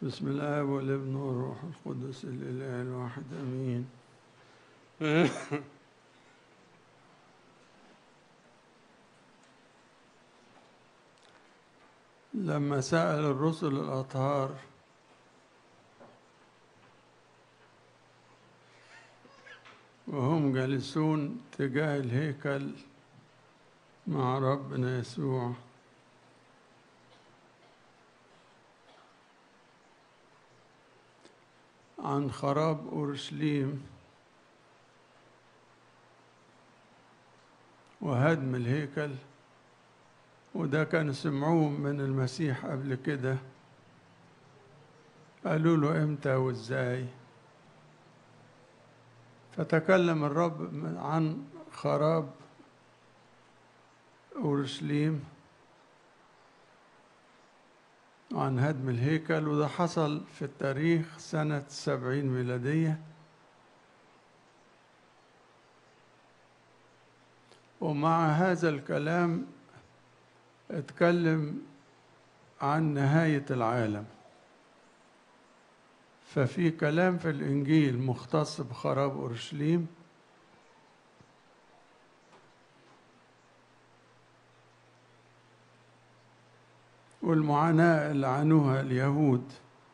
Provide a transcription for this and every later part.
بسم الله والابن والروح القدس الإله الواحد أمين لما سأل الرسل الأطهار وهم جالسون تجاه الهيكل مع ربنا يسوع عن خراب أورشليم وهدم الهيكل وده كانوا سمعوه من المسيح قبل كده قالوا له امتى وازاي فتكلم الرب عن خراب أورشليم عن هدم الهيكل وده حصل في التاريخ سنة سبعين ميلادية ومع هذا الكلام اتكلم عن نهاية العالم ففي كلام في الإنجيل مختص بخراب أورشليم والمعاناة اللي عانوها اليهود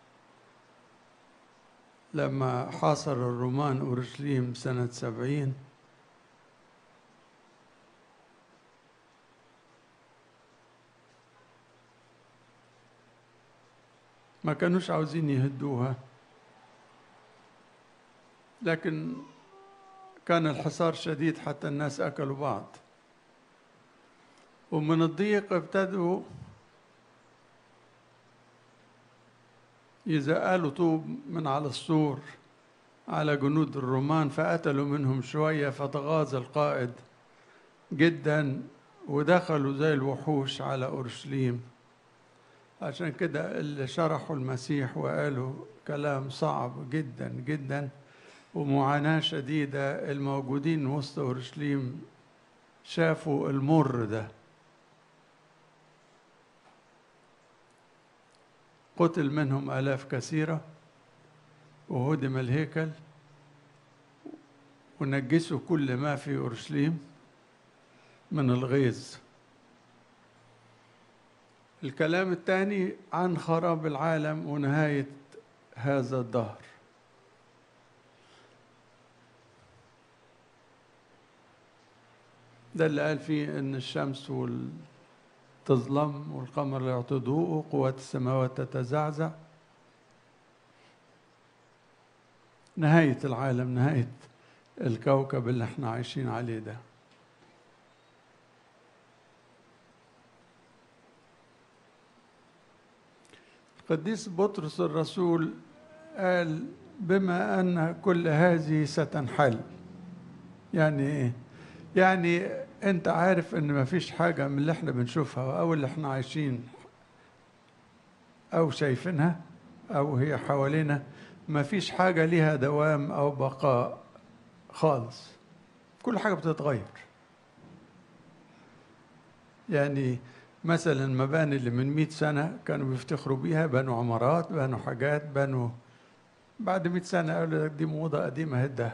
لما حاصر الرومان أورشليم سنة سبعين ما كانوش عاوزين يهدوها لكن كان الحصار شديد حتى الناس أكلوا بعض ومن الضيق ابتدوا يزقلوا طوب من على السور على جنود الرومان فقتلوا منهم شوية فتغاظ القائد جدا ودخلوا زي الوحوش على أورشليم عشان كده اللي شرحوا المسيح وقالوا كلام صعب جدا جدا ومعاناة شديدة الموجودين وسط أورشليم شافوا المر ده قتل منهم آلاف كثيرة وهدم الهيكل ونجسوا كل ما في أورشليم من الغيظ الكلام الثاني عن خراب العالم ونهاية هذا الدهر ده اللي قال فيه ان الشمس وال تظلم والقمر لا يعطي ضوءه قوات السماوات تتزعزع نهاية العالم نهاية الكوكب اللي احنا عايشين عليه ده القديس بطرس الرسول قال بما أن كل هذه ستنحل يعني ايه يعني انت عارف ان مفيش حاجة من اللي احنا بنشوفها او اللي احنا عايشين او شايفينها او هي حوالينا مفيش حاجة ليها دوام او بقاء خالص كل حاجة بتتغير يعني مثلا المباني اللي من مئة سنة كانوا بيفتخروا بيها بنوا عمارات بنوا حاجات بنوا بعد مئة سنة قالوا دي موضة قديمة هدها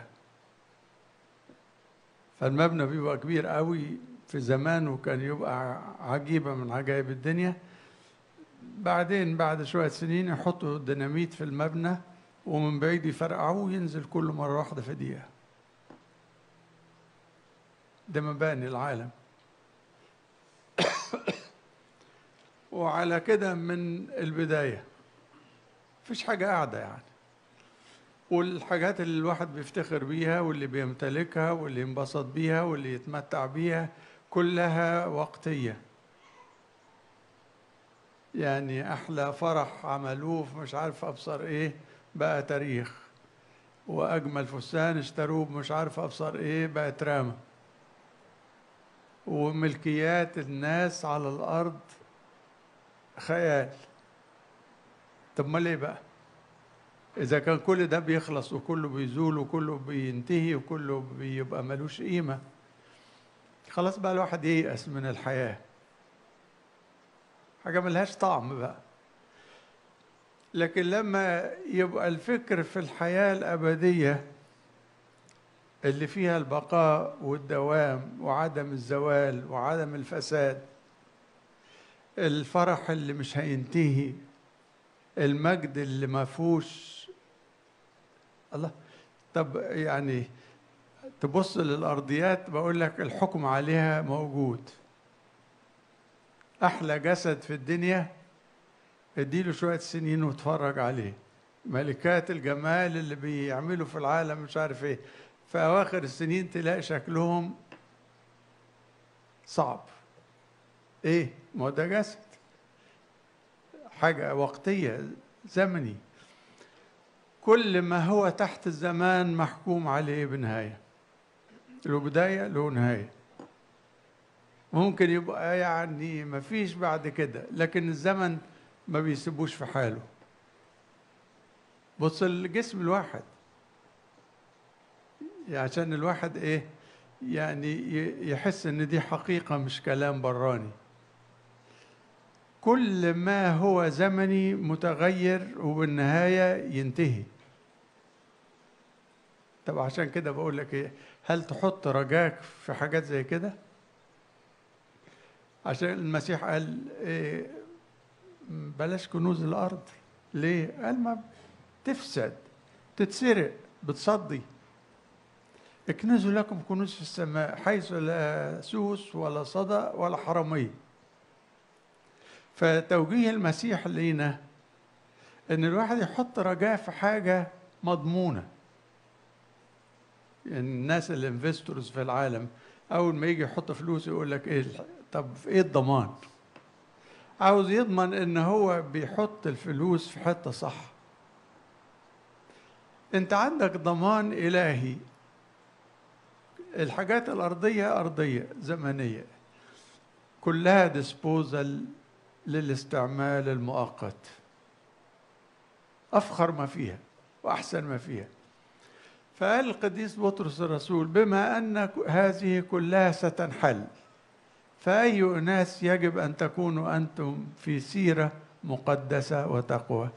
فالمبنى بيبقى كبير قوي في زمان وكان يبقى عجيبة من عجائب الدنيا بعدين بعد شوية سنين يحطوا ديناميت في المبنى ومن بعيد يفرقعوه ينزل كل مرة واحدة في دقيقة ده مباني العالم وعلى كده من البداية مفيش حاجة قاعدة يعني والحاجات اللي الواحد بيفتخر بيها واللي بيمتلكها واللي ينبسط بيها واللي يتمتع بيها كلها وقتية يعني أحلى فرح عملوه مش عارف أبصر إيه بقى تاريخ وأجمل فستان اشتروه مش عارف أبصر إيه بقى ترامة وملكيات الناس على الأرض خيال طب ما ليه بقى؟ إذا كان كل ده بيخلص وكله بيزول وكله بينتهي وكله بيبقى ملوش قيمة خلاص بقى الواحد ييأس من الحياة حاجة ملهاش طعم بقى لكن لما يبقى الفكر في الحياة الأبدية اللي فيها البقاء والدوام وعدم الزوال وعدم الفساد الفرح اللي مش هينتهي المجد اللي ما فيهوش الله طب يعني تبص للأرضيات بقول لك الحكم عليها موجود أحلى جسد في الدنيا اديله شوية سنين واتفرج عليه ملكات الجمال اللي بيعملوا في العالم مش عارف ايه في أواخر السنين تلاقي شكلهم صعب ايه ما هو ده جسد حاجة وقتية زمني كل ما هو تحت الزمان محكوم عليه بنهاية له بداية له نهاية ممكن يبقى يعني ما فيش بعد كده لكن الزمن ما بيسيبوش في حاله بص الجسم الواحد يعني عشان الواحد ايه يعني يحس ان دي حقيقة مش كلام براني كل ما هو زمني متغير وبالنهاية ينتهي طب عشان كده بقول لك ايه هل تحط رجاك في حاجات زي كده عشان المسيح قال إيه بلاش كنوز الارض ليه قال ما تفسد تتسرق بتصدي اكنزوا لكم كنوز في السماء حيث لا سوس ولا صدى ولا حراميه فتوجيه المسيح لينا ان الواحد يحط رجاء في حاجه مضمونه يعني الناس الانفستورز في العالم اول ما يجي يحط فلوس يقول لك ايه طب ايه الضمان عاوز يضمن ان هو بيحط الفلوس في حته صح انت عندك ضمان الهي الحاجات الارضيه ارضيه زمنيه كلها ديسبوزال للاستعمال المؤقت افخر ما فيها واحسن ما فيها فقال القديس بطرس الرسول بما ان هذه كلها ستنحل فاي اناس يجب ان تكونوا انتم في سيره مقدسه وتقوى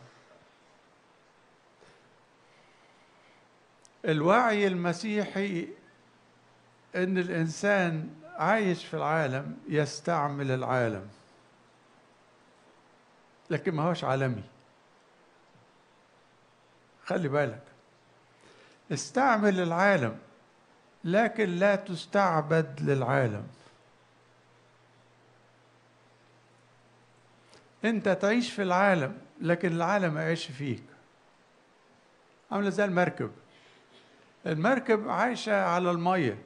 الوعي المسيحي ان الانسان عايش في العالم يستعمل العالم لكن ما هوش عالمي خلي بالك استعمل العالم لكن لا تستعبد للعالم انت تعيش في العالم لكن العالم يعيش فيك عامله زي المركب المركب عايشه على الميه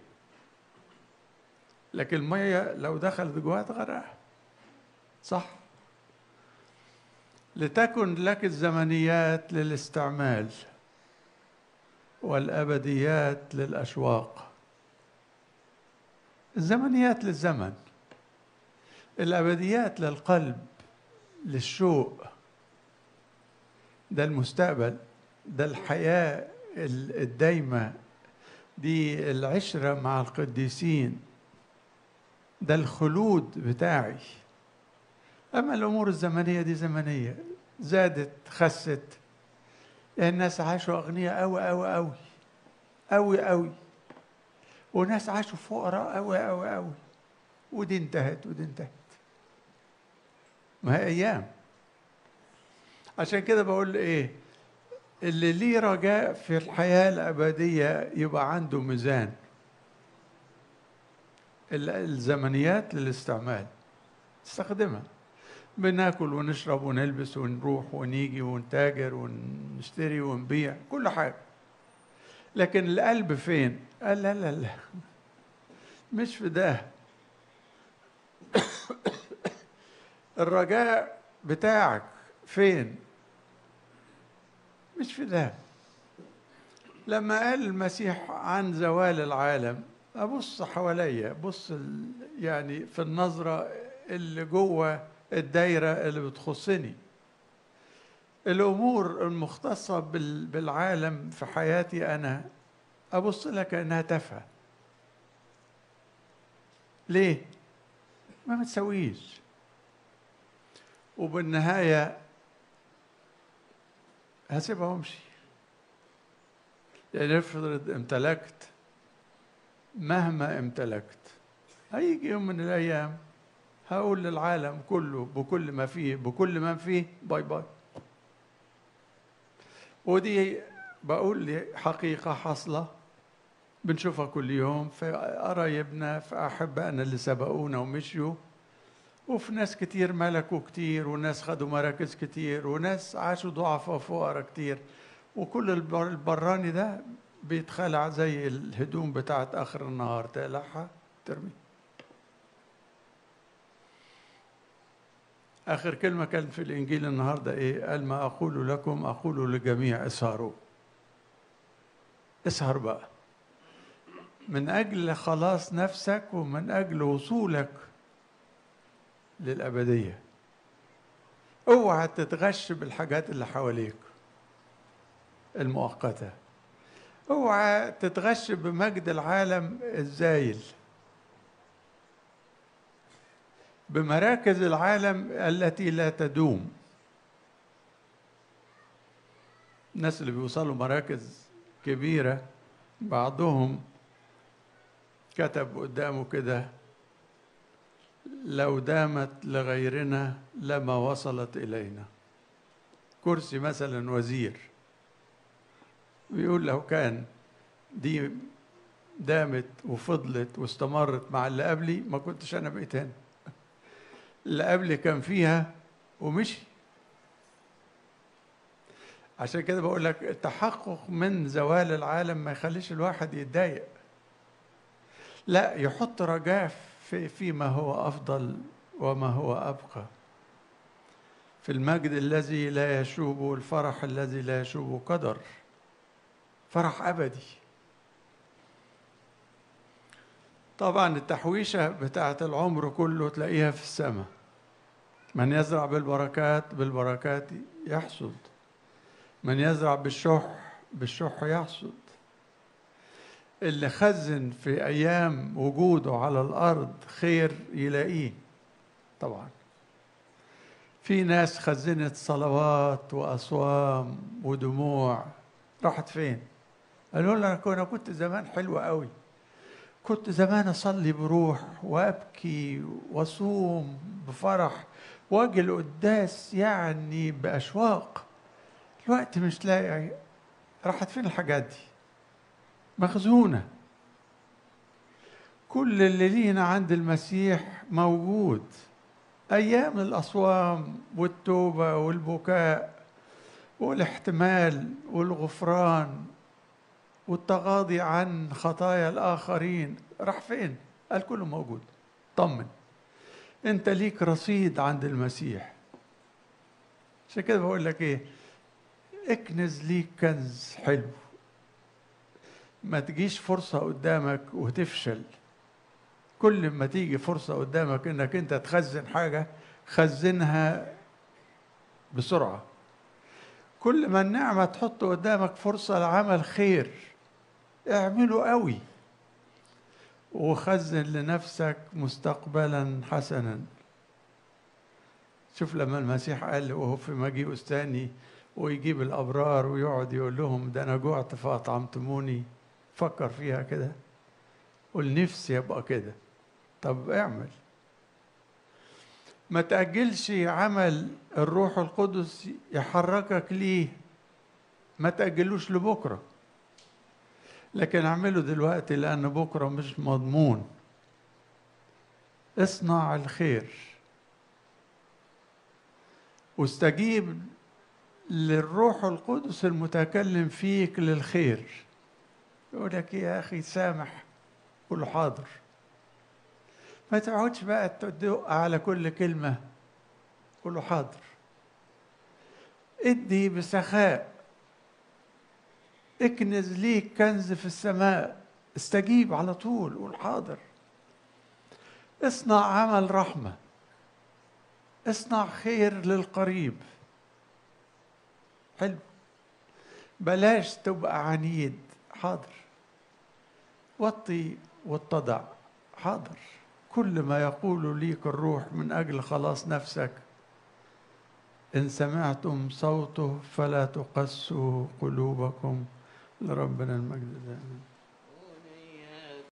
لكن الميه لو دخلت جواها تغرقها صح لتكن لك الزمنيات للاستعمال والابديات للاشواق الزمنيات للزمن الابديات للقلب للشوق ده المستقبل ده الحياه الدايمه دي العشره مع القديسين ده الخلود بتاعي اما الامور الزمنيه دي زمنيه زادت خست الناس عاشوا اغنياء قوي قوي قوي قوي قوي وناس عاشوا فقراء قوي قوي قوي ودي انتهت ودي انتهت ما هي ايام عشان كده بقول ايه اللي ليه رجاء في الحياه الابديه يبقى عنده ميزان الزمنيات للاستعمال استخدمها بناكل ونشرب ونلبس ونروح ونيجي ونتاجر ونشتري ونبيع كل حاجة لكن القلب فين؟ قال لا لا لا مش في ده الرجاء بتاعك فين؟ مش في ده لما قال المسيح عن زوال العالم ابص حواليا بص يعني في النظره اللي جوه الدايره اللي بتخصني الامور المختصه بالعالم في حياتي انا ابص لها كانها تافهه ليه ما متسويش وبالنهايه هسيبها وامشي يعني افرض امتلكت مهما امتلكت هيجي يوم من الايام هقول للعالم كله بكل ما فيه بكل ما فيه باي باي ودي بقول لي حقيقة حاصلة بنشوفها كل يوم في قرايبنا في أحبائنا اللي سبقونا ومشيوا وفي ناس كتير ملكوا كتير وناس خدوا مراكز كتير وناس عاشوا ضعفاء وفقراء كتير وكل البراني ده بيتخلع زي الهدوم بتاعت آخر النهار تقلعها ترمي آخر كلمة كان في الإنجيل النهاردة إيه؟ قال ما أقول لكم أقول لجميع اسهروا اسهر بقى من أجل خلاص نفسك ومن أجل وصولك للأبدية اوعى تتغش بالحاجات اللي حواليك المؤقتة اوعى تتغش بمجد العالم الزايل بمراكز العالم التي لا تدوم الناس اللي بيوصلوا مراكز كبيرة بعضهم كتب قدامه كده لو دامت لغيرنا لما وصلت إلينا كرسي مثلا وزير بيقول لو كان دي دامت وفضلت واستمرت مع اللي قبلي ما كنتش أنا بقيت هنا اللي قبلي كان فيها ومشي عشان كده بقول لك التحقق من زوال العالم ما يخليش الواحد يتضايق لا يحط رجاء في فيما هو افضل وما هو ابقى في المجد الذي لا يشوب الفرح الذي لا يشوب قدر فرح ابدي طبعا التحويشه بتاعه العمر كله تلاقيها في السماء من يزرع بالبركات بالبركات يحصد من يزرع بالشح بالشح يحصد اللي خزن في ايام وجوده على الارض خير يلاقيه طبعا في ناس خزنت صلوات واصوام ودموع راحت فين قالوا لنا انا كنت زمان حلو قوي كنت زمان اصلي بروح وابكي واصوم بفرح واجي القداس يعني باشواق الوقت مش لاقي راحت فين الحاجات دي مخزونه كل اللي لينا عند المسيح موجود ايام الاصوام والتوبه والبكاء والاحتمال والغفران والتغاضي عن خطايا الاخرين راح فين قال كله موجود طمن انت ليك رصيد عند المسيح عشان كده بقول لك ايه اكنز ليك كنز حلو ما تجيش فرصة قدامك وتفشل كل ما تيجي فرصة قدامك انك انت تخزن حاجة خزنها بسرعة كل ما النعمة تحط قدامك فرصة لعمل خير اعمله قوي وخزن لنفسك مستقبلا حسنا شوف لما المسيح قال وهو في مجيء الثاني ويجيب الأبرار ويقعد يقول لهم ده أنا جوعت فأطعمتموني فكر فيها كده قول نفسي أبقى كده طب اعمل ما تأجلش عمل الروح القدس يحركك ليه ما تأجلوش لبكرة لكن اعمله دلوقتي لأن بكرة مش مضمون اصنع الخير واستجيب للروح القدس المتكلم فيك للخير يقول لك يا اخي سامح قول له حاضر ما تقعدش بقى تدق على كل كلمه قول له حاضر ادي بسخاء اكنز ليك كنز في السماء استجيب على طول قول حاضر اصنع عمل رحمه اصنع خير للقريب حلو بلاش تبقى عنيد حاضر وطي واتضع حاضر كل ما يقول ليك الروح من اجل خلاص نفسك إن سمعتم صوته فلا تقسوا قلوبكم لربنا المجد دائما